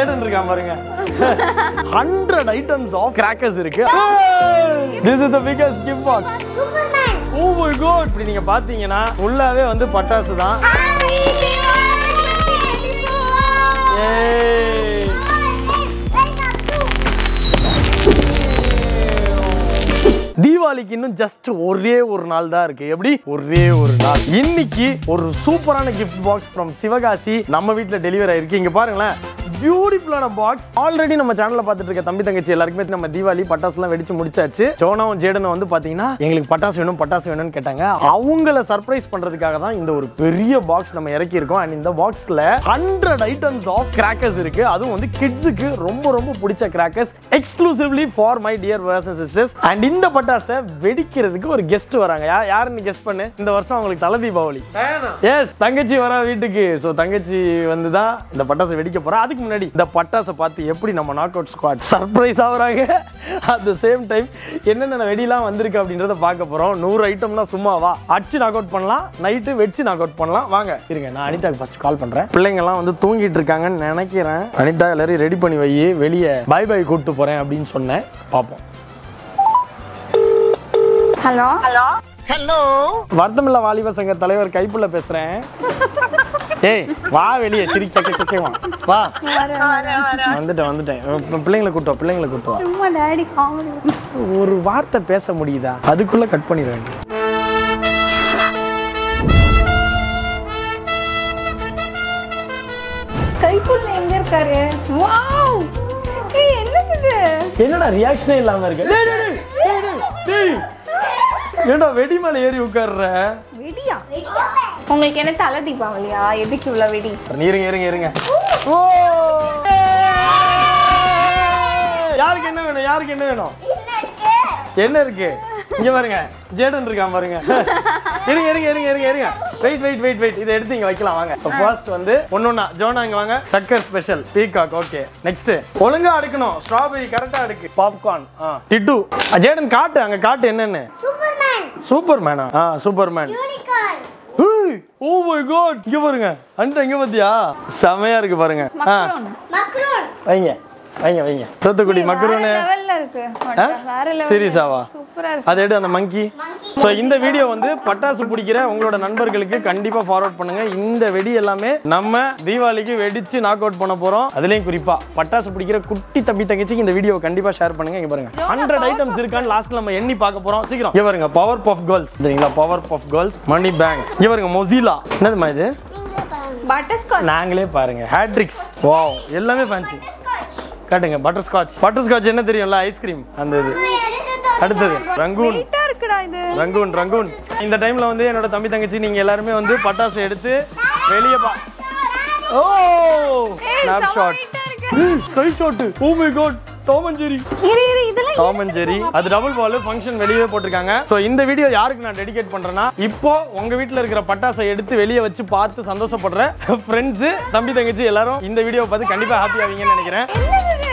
Jaden இருக்கான் பாருங்க hundred items of crackers இருக்கு this is the biggest gift box Superman oh my god இப்படி நீங்க பாத்தீங்கன்னா ஃபுல்லாவே வந்து பட்டாசு தான் ஏய் தீபாவளிக்கு இன்னும் ஜஸ்ட் ஒரே ஒரு நாள் தான் இருக்கு எப்படி ஒரே ஒரு நாள் இன்னைக்கு ஒரு சூப்பரான கிஃப்ட் பாக்ஸ் ஃப்ரம் சிவகாசி நம்ம வீட்ல டெலிவரி ஆயிருக்கு இங்க பாருங்களேன் பியூட்டிஃபுல்லான பாக்ஸ் ஆல்ரெடி நம்ம சேனல்ல பார்த்துட்டு இருக்க தம்பி தங்கச்சி எல்லாருக்குமே நம்ம தீபாவளி பட்டாசுலாம் வெடிச்சு முடிச்சாச்சு சோனாவும் ஜேடனும் வந்து பாத்தீங்கன்னா எங்களுக்கு பட்டாசு வேணும் பட்டாசு வேணும்னு கேட்டாங்க அவங்கள சர்ப்ரைஸ் பண்றதுக்காக தான் இந்த ஒரு பெரிய பாக்ஸ் நம்ம இறக்கி இருக்கோம் அண்ட் இந்த பாக்ஸ்ல ஹண்ட்ரட் ஐட்டம்ஸ் ஆஃப் கிராக்கர்ஸ் இருக்கு அதுவும் வந்து கிட்ஸுக்கு ரொம்ப ரொம்ப பிடிச்ச crackers exclusively for my dear brothers and sisters and இந்த பட்டாசை வெடிக்கிறதுக்கு ஒரு கெஸ்ட் வராங்க யா யாருன்னு கெஸ்ட் பண்ணு இந்த வருஷம் அவங்களுக்கு தலை தீபாவளி எஸ் தங்கச்சி வரா வீட்டுக்கு ஸோ தங்கச்சி வந்து தான் இந்த பட்டாசை வெடிக்க போறா அதுக்கு முன்னாடி இந்த பட்டாசை பார்த்து எப்படி நம்ம நாக் அவுட் ஸ்குவாட் சர்ப்ரைஸ் ஆகுறாங்க அட் த சேம் டைம் என்னென்ன வெடிலாம் வந்திருக்கு அப்படின்றத பார்க்க போறோம் நூறு ஐட்டம்னா சும்மாவா அடிச்சு நாக் அவுட் பண்ணலாம் நைட்டு வெடிச்சு நாக் அவுட் பண்ணலாம் வாங்க இருங்க நான் அனிதாக்கு ஃபர்ஸ்ட் கால் பண்றேன் பிள்ளைங்கலாம் வந்து தூங்கிட்டு இருக்காங்கன்னு நினைக்கிறேன் அனிதா எல்லாரையும் ரெடி பண்ணி வை வெளியே பை பை கூப்பிட்டு போறேன் அப்படின்னு சொன்னேன் பார்ப்போம் ஹலோ ஹலோ வருத்தமில்ல வாலிப சங்க தலைவர் கைப்புள்ள பேசுறேன் ஏய் வா வெளியே சிரி கேட்க கேட்க வா வா வந்துட்டேன் வந்துட்டேன் இப்ப பிள்ளைங்களை கூட்டு வா பிள்ளைங்களை கூட்டு வா சும்மா டேடி காமெடி ஒரு வார்த்தை பேச முடியுதா அதுக்குள்ள கட் பண்ணிட வேண்டிய கைப்புள்ள எங்க இருக்காரு வாவ் ஏய் என்னது இது என்னடா ரியாக்ஷனே இல்லாம இருக்கு டேய், டேய், டேய், டேய், டேய், டேய். ஏன்டா வெடி மேல ஏறி உட்கார்ற வெடியா உங்களுக்கு என்ன தலை தீபாவளியா எதுக்கு இவ்வளவு வெடி இருங்க இருங்க இருங்க ஓ யாருக்கு என்ன வேணும் யாருக்கு என்ன வேணும் என்ன இருக்கு இங்க பாருங்க ஜேடன் இருக்கான் பாருங்க இருங்க இருங்க இருங்க இருங்க இருங்க வெயிட் வெயிட் வெயிட் வெயிட் இதை எடுத்து இங்க வைக்கலாம் வாங்க ஃபர்ஸ்ட் வந்து ஒன்னொன்னா ஜோனா இங்க வாங்க சக்கர் ஸ்பெஷல் பீகாக் ஓகே நெக்ஸ்ட் ஒழுங்கா அடுக்கணும் ஸ்ட்ராபெரி கரெக்டா அடுக்கு பாப்கார்ன் டிட்டு ஜேடன் காட்டு அங்க காட்டு என்னன்னு சூப்பர்மேன் சூப்பர் மேனா ஆ Superman unicorn oh my god இங்க பாருங்க அண்ட் இங்க பாத்தியா செமையா இருக்கு பாருங்க ஆ மக்ரோன் மக்ரூன் வைங்க வைங்க வைங்க தூத்துக்குடி மக்ரூனு லெவல்ல இருக்கு ஆ? வேற லெவல் சீரியஸாவா சூப்பரா இருக்கு அதை எடு அந்த மங்கி மங்கி ஸோ இந்த வீடியோ வந்து பட்டாசு பிடிக்கிற உங்களோட நண்பர்களுக்கு கண்டிப்பா ஃபார்வர்ட் பண்ணுங்க இந்த வெடி எல்லாமே நம்ம தீபாவளிக்கு வெடிச்சு நாக் அவுட் பண்ண போறோம் அதுலயும் குறிப்பா பட்டாசு பிடிக்கிற குட்டி தம்பி தங்கச்சிக்கு இந்த வீடியோ கண்டிப்பா ஷேர் பண்ணுங்க இங்க பாருங்க ஹண்ட்ரட் ஐட்டம்ஸ் இருக்கான்னு லாஸ்ட்ல நம்ம எண்ணி பார்க்க போறோம் சீக்கிரம் இங்க பாருங்க பவர் பஃப் கேர்ள்ஸ் சரிங்களா Powerpuff Girls money bank இங்க பாருங்க மொசிலா என்னதுமா இது நீங்க பாருங்க பட்டர்ஸ்காட்ச் நாங்களே பாருங்க ஹேட்ரிக்ஸ் வாவ் எல்லாமே ஃபேன்சி காட்டுங்க பட்டர் ஸ்காட்ச் பட்டர் ஸ்காட்ச் என்ன தெரியும்ல ஐஸ்கிரீம் அந்த இது அடுத்தது ரங்கூன் வெயிட்டா இருக்குடா இது ரங்கூன் ரங்கூன் இந்த டைம்ல வந்து என்னோட தம்பி தங்கச்சி நீங்க எல்லாருமே வந்து பட்டாசு எடுத்து வெளியே பா oh snap shots sky shot oh my god Tom and Jerry இரு இரு இதெல்லாம் டாம் அண்ட் ஜெரி அது டபுள் பால் ஃபங்க்ஷன் வெளியே போட்டிருக்காங்க ஸோ இந்த வீடியோ யாருக்கு நான் டெடிகேட் பண்றேன்னா இப்போ உங்க வீட்ல இருக்கிற பட்டாசை எடுத்து வெளியே வச்சு பார்த்து சந்தோஷப்படுற ஃப்ரெண்ட்ஸ் தம்பி தங்கச்சி எல்லாரும் இந்த வீடியோ பார்த்து கண்டிப்பா ஹாப்பி ஆவீங்கன்னு நினைக்கிறேன் என்னது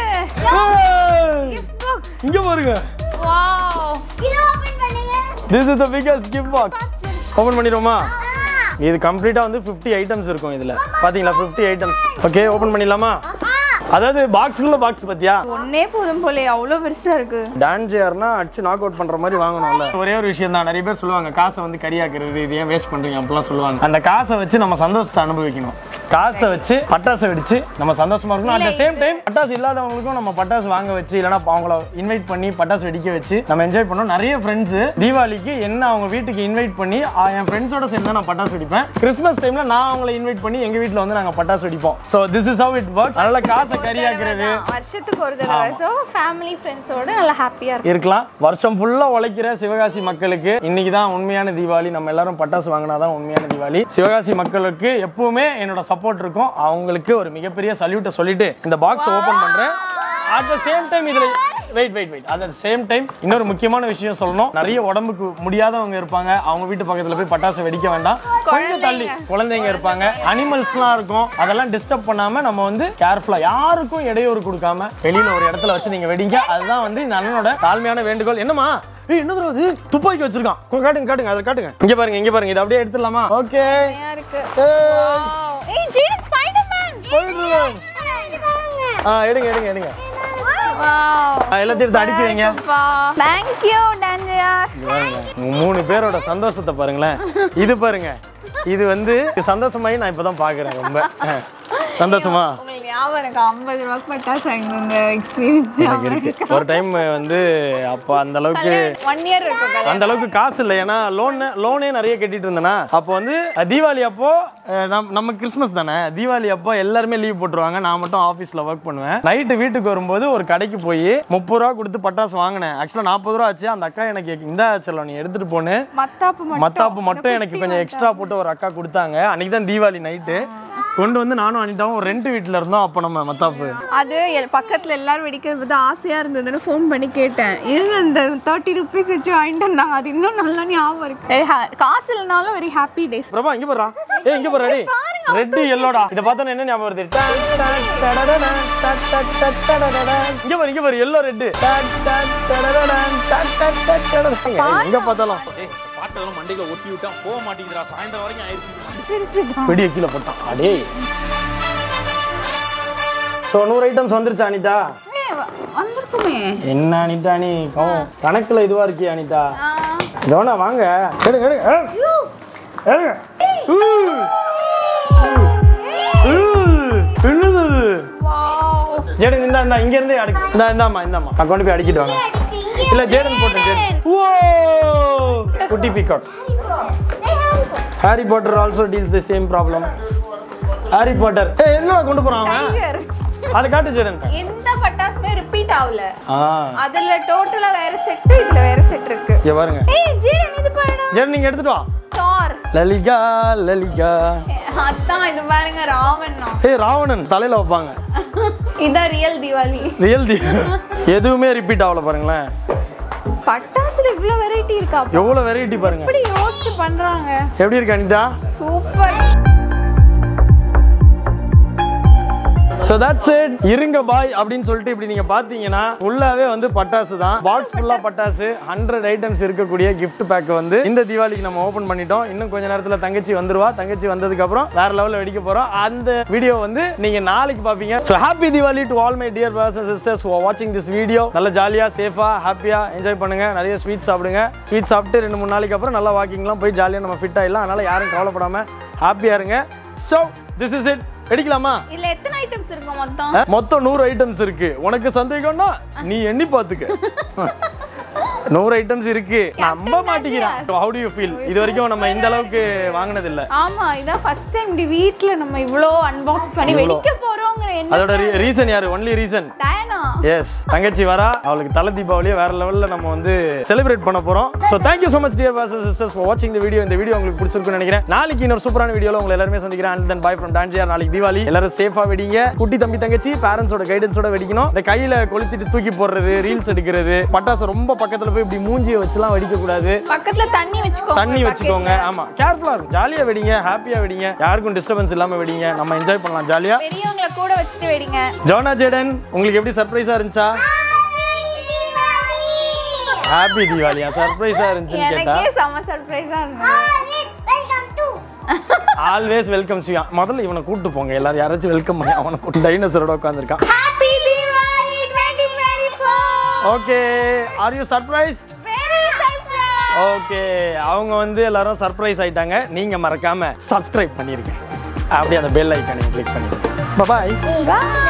ஏய்! கிஃப்ட் பாக்ஸ் இங்க பாருங்க வாவ் இது ஓபன் பண்ணுங்க this is the biggest gift box open பண்ணிடுவோமா இது கம்ப்ளீட்டா வந்து 50 ஐட்டம்ஸ் இருக்கும் இதுல பாத்தீங்களா 50 ஐட்டம்ஸ் ஓகே ஓபன் பண்ணிடலாமா அதாவது பாக்ஸ்க்குள்ள பாக்ஸ் பாத்தியா ஒன்னே போதும் போலே அவ்வளவு பெருசா இருக்கு டான்ஸ் ஏர்னா அடிச்சு நாக் அவுட் பண்ற மாதிரி வாங்கணும்ல ஒரே ஒரு விஷயம் தான் நிறைய பேர் சொல்லுவாங்க காசை வந்து கரியாக்குறது இது ஏன் வேஸ்ட் பண்றீங்க அப்படிலாம் சொல்லுவாங்க அந்த காசை வச்சு நம்ம சந்தோஷத்தை அனுபவிக்கணும் காசை வச்சு பட்டாசு வெடிச்சு நம்ம சந்தோஷமா இருக்கணும் அட் சேம் டைம் பட்டாசு இல்லாதவங்களுக்கும் நம்ம பட்டாசு வாங்க வச்சு இல்லைன்னா அவங்கள இன்வைட் பண்ணி பட்டாசு வெடிக்க வச்சு நம்ம என்ஜாய் பண்ணோம் நிறைய ஃப்ரெண்ட்ஸ் தீபாவளிக்கு என்ன அவங்க வீட்டுக்கு இன்வைட் பண்ணி ஆ, என் ஃப்ரெண்ட்ஸோட சேர்ந்து தான் நான் பட்டாசு வெடிப்பேன் கிறிஸ்மஸ் டைம்ல நான் அவங்களை இன்வைட் பண்ணி எங்க வீட்டில் வந்து நாங்க பட்டாசு வெடிப்போம் so this is how it works அதனால காசை கரியாக்குறது தான். வருஷத்துக்கு ஒரு தடவை சோ ஃபேமிலி ஃப்ரெண்ட்ஸோட நல்லா ஹாப்பியா இருக்கும் இருக்கலாம் வருஷம் ஃபுல்லா உழைக்கிற சிவகாசி மக்களுக்கு இன்னைக்கு தான் உண்மையான தீபாவளி நம்ம எல்லாரும் பட்டாசு வாங்கினாதான் உண்மையான தீபாவளி சிவகாசி மக்களுக்கு எப்பவுமே என்னோட சப்போர்ட் இருக்கும் அவங்களுக்கு ஒரு மிகப்பெரிய சல்யூட்டை சொல்லிட்டு இந்த பாக்ஸ் ஓபன் பண்றேன் அட் த சேம் டைம் இதுல wait wait wait at same time இன்னொரு முக்கியமான விஷயம் சொல்லணும் நிறைய உடம்புக்கு முடியாதவங்க இருப்பாங்க அவங்க வீட்டு பக்கத்துல போய் பட்டாசு வெடிக்க வேண்டாம் கொஞ்சம் தள்ளி குழந்தைங்க இருப்பாங்க அனிமல்ஸ்லாம் இருக்கும் அதெல்லாம் டிஸ்டர்ப் பண்ணாம நம்ம வந்து கேர்ஃபுல்லா யாருக்கும் இடையூறு கொடுக்காம வெளியில ஒரு இடத்துல வச்சு நீங்க வெடிங்க அதுதான் வந்து இந்த அண்ணனோட தாழ்மையான வேண்டுகோள் என்னமா ஏய் என்ன தடவை இது துப்பாக்கி வச்சிருக்கான் கொ- காட்டுங்க காட்டுங்க அதை காட்டுங்க இங்க பாருங்க இங்க பாருங்க இதை அப்படியே எடுத்துடலாமா ஓகே செமையா இருக்கு Wow. ஏய் ஜீன் ஸ்பைடர்மேன் ஆ எடுங்க எடுங்க எடுங்க வாவ் ஆ, எல்லாத்தையும் எடுத்து அடிக்கி வைங்க தேங்க் யூ டான்ஜியா இங்க பாருங்க உங்க மூணு பேரோட சந்தோஷத்தை பாருங்களேன் இது பாருங்க இது வந்து சந்தோஷமாயி நான் இப்பதான் பாக்குறேன் ரொம்ப ஆ. சந்தோஷமா உங்களுக்கு ஞாபகம் இருக்கா ஐம்பது ரூபாய்க்கு பட்டாசு வாங்கி வந்த எக்ஸ்பீரியன்ஸ் எனக்கு இருக்கு ஒரு டைம் வந்து அப்போ அந்த அளவுக்கு ஒன் இயர் இருக்கும் கல்யாணம். அந்த அளவுக்கு காசு இல்லை ஏன்னா லோன் லோனே நிறைய கட்டிட்டு இருந்தேனா அப்போ வந்து அஹ், தீபாவளி அப்போ அஹ், நம் நம்ம கிறிஸ்மஸ் தானே தீபாவளி அப்போ எல்லாருமே லீவ் போட்டுருவாங்க நான் மட்டும் ஆஃபீஸில் ஒர்க் பண்ணுவேன் நைட்டு வீட்டுக்கு வரும்போது ஒரு கடைக்கு போய் முப்பது ரூபா கொடுத்து பட்டாசு வாங்கினேன் ஆக்சுவலாக நாற்பது ரூபா ஆச்சு அந்த அக்கா எனக்கு இந்த செல்லம் நீ எடுத்துட்டு போன்னு மத்தாப்பு மட்டும் மத்தாப்பு மட்டும் எனக்கு கொஞ்சம் எக்ஸ்ட்ரா போட்டு ஒரு அக்கா கொடுத்தாங்க அன்னைக்கு தான் தீபாவளி நைட்டு கொண்டு வந்து நானும் அனிட்டாவும் ஒரு ரெண்ட் வீட்டில் இருந்தோம் அப்போ நம்ம மத்தாப்பு அது எல்- பக்கத்துல எல்லாரும் வெடிக்கிறது பார்த்து ஆசையா இருந்ததுன்னு ஃபோன் பண்ணி கேட்டேன் இது இந்த தேர்ட்டி ருபீஸ் வச்சு வாங்கிட்டு வந்தாங்க அது இன்னும் நல்லா ஞாபகம் இருக்கு Very ha- காசு இல்லைனாலும் வெரி ஹாப்பி டேஸ் பிரபா இங்க போறா ஏய் இங்க போறா டேய் ரெட் எல்லோடா இத பார்த்தா என்ன ஞாபகம் வருது டா, டா, டடடடா, டா, டா, டா, டடடடா. இங்க பாரு இங்க பாரு எல்லோ ரெட் எங்க பார்த்தாலும் ஏய் பாட்டெல்லாம் மண்டையில ஒட்டி விட்டான் போக மாட்டேங்குதுடா சாயந்தரம் வரைக்கும் ஆயிடுச்சு வெடிய கீழே போட்டான் அடே ஸோ நூறு ஐட்டம்ஸ் வந்துருச்சா அனிதா வந்திருக்குமே என்ன அனிதா நீ கவனம் கணக்குல இதுவா இருக்கியா அனிதா ஆ, கவனா வாங்க எடுங்க எடுங்க ஏ. எடுங்க ஊ. ஊ. என்னது அது wow. ஜேடன் இந்தா இந்தா இங்க இருந்தே அடி இந்தா இந்தாம்மா இந்தாம்மா நான் கொண்டு போய் அடிக்கிட்டு வாங்க இல்ல ஜேடன் போட்டேன் ஜேடன் ஓ குட்டி peacock Harry Potter also deals the same problem Harry Potter ஏய் என்ன கொண்டு போறான் அவன் Tiger. அது காட்டு ஜேடன் எந்த பட்டாசுமே ரிப்பீட் ஆகல ஆ அதுல டோட்டலா வேற செட் இதுல வேற செட் இருக்கு இங்க பாருங்க ஏய் ஜீடன் இது பாருடா ஜேடன் நீங்க எடுத்துட்டு வா தார் லலிகா லலிகா அதான் இது பாருங்க ராவன் ஏய் ராவணன் தலையில வைப்பாங்க இதான் ரியல் தீபாவளி ரியல் தி எதுவுமே ரிப்பீட் ஆகல பாருங்களேன் பட்டாசுல இவ்ளோ வெரைட்டி இருக்கா எவ்வளவு வெரைட்டி பாருங்க எப்படி யோசிச்சு பண்றாங்க எப்படி இருக்கு Anitha super so that's it இருங்க பாய் அப்படின்னு சொல்லிட்டு இப்படி நீங்க பாத்தீங்கன்னா ஃபுல்லாவே வந்து பட்டாசு தான் பாக்ஸ் ஃபுல்லா பட்டாசு ஹண்ட்ரட் ஐட்டம்ஸ் இருக்கக்கூடிய gift பேக் வந்து இந்த தீபாவளிக்கு நம்ம ஓபன் பண்ணிட்டோம் இன்னும் கொஞ்ச நேரத்துல தங்கச்சி வந்துருவா தங்கச்சி வந்ததுக்கு அப்புறம் வேற லெவல்ல வெடிக்க போறோம் அந்த வீடியோ வந்து நீங்க நாளைக்கு பாப்பீங்க so happy Deepavali to all my dear brothers and sisters வாட்சிங் திஸ் வீடியோ நல்ல ஜாலியா சேஃபா ஹாப்பியா என்ஜாய் பண்ணுங்க நிறைய ஸ்வீட் சாப்பிடுங்க ஸ்வீட் சாப்பிட்டு ரெண்டு மூணு நாளைக்கு அப்புறம் நல்லா வாக்கிங்லாம் போய் ஜாலியா நம்ம ஃபிட் ஆயிடலாம் அதனால யாரும் கவலைப்படாம ஹாப்பியா இருங்க ஸோ திஸ் இஸ் இட் வெடிக்கலாமா இதுல எத்தனை ஐட்டம்ஸ் இருக்கும் மொத்தம் அஹ், மொத்தம் நூறு ஐட்டம்ஸ் இருக்கு உனக்கு சந்தேகம்னா நீ எண்ணி பாத்துக்க நூறு ஐட்டம்ஸ் இருக்கு நம்ப மாட்டேங்கிறான் ஹவு டு யூ ஃபீல் இது வரைக்கும் நம்ம இந்த அளவுக்கு வாங்கினது இல்ல ஆமா இதான் ஃபர்ஸ்ட் டைம் இப்படி வீட்ல நம்ம இவ்ளோ அன்பாக்ஸ் பண்ணி இவ்ளோ. வெடிக்க போறோங்கிற என்ன அதோட ரீசன் யாரு ஒன்லி ரீசன் டயனா எஸ் தங்கச்சி வரா அவளுக்கு தலை தீபாவளியை வேற லெவல்ல நம்ம வந்து செலிப்ரேட் பண்ண போறோம் so thank you so much dear bosses sisters for வாட்சிங் இந்த வீடியோ இந்த வீடியோ உங்களுக்கு பிடிச்சிருக்குன்னு நினைக்கிறேன் நாளைக்கு இன்னொரு சூப்பரான வீடியோல உங்களை எல்லாருமே சந்திக்கிறேன் அண்ட் தென் பாய் ஃப்ரம் டான்ஜியார் நாளைக்கு தீபாவளி எல்லாரும் சேஃபா வெடிங்க குட்டி தம்பி தங்கச்சி பேரண்ட்ஸோட கைடன்ஸோட வெடிக்கணும் இந்த கையில கொளுத்திட்டு தூக்கி போடுறது ரீல்ஸ் எடுக்கிறது பட்டாசு ரொம்ப பக்கத்துல போய் இப்படி மூஞ்சியை வச்சுலாம் வெடிக்க கூடாது பக்கத்துல தண்ணி வச்சுக்கோங்க தண்ணி வச்சுக்கோங்க ஆமா கேர்ஃபுல்லா இருக்கும் ஜாலியா வெடிங்க ஹாப்பியா வெடிங்க யாருக்கும் டிஸ்டர்பன்ஸ் இல்லாம வெடிங்க நம்ம என்ஜாய் பண்ணலாம் ஜாலியா பெரியவங்களை கூட வச்சுட்டு வெடிங்க ஜோனா ஜேடன் உங்களுக்கு எப்படி சர்ப்ரைஸா இருந்துச்சா ஹாப்பி தீபாவளியா சர்ப்ரைஸா இருந்துச்சுன்னு கேட்டா எனக்கே செம சர்ப்ரைஸா இருந்தது வெல்கம் டு ஆல்வேஸ் வெல்கம் சியா முதல்ல இவனை கூட்டு போங்க எல்லாரும் யாராச்சும் வெல்கம் பண்ணி அவனை கூட்டு டைனோசரோட உட்காந்துருக்கான் happy Deepavali 2024 okay are you surprise very surprise okay அவங்க வந்து எல்லாரும் சர்ப்ரைஸ் ஆயிட்டாங்க நீங்க மறக்காம சப்ஸ்கிரைப் பண்ணிருங்க அப்படியே அந்த பெல் ஐக்கானை கிளிக் பண்ணிருங்க பாய் பை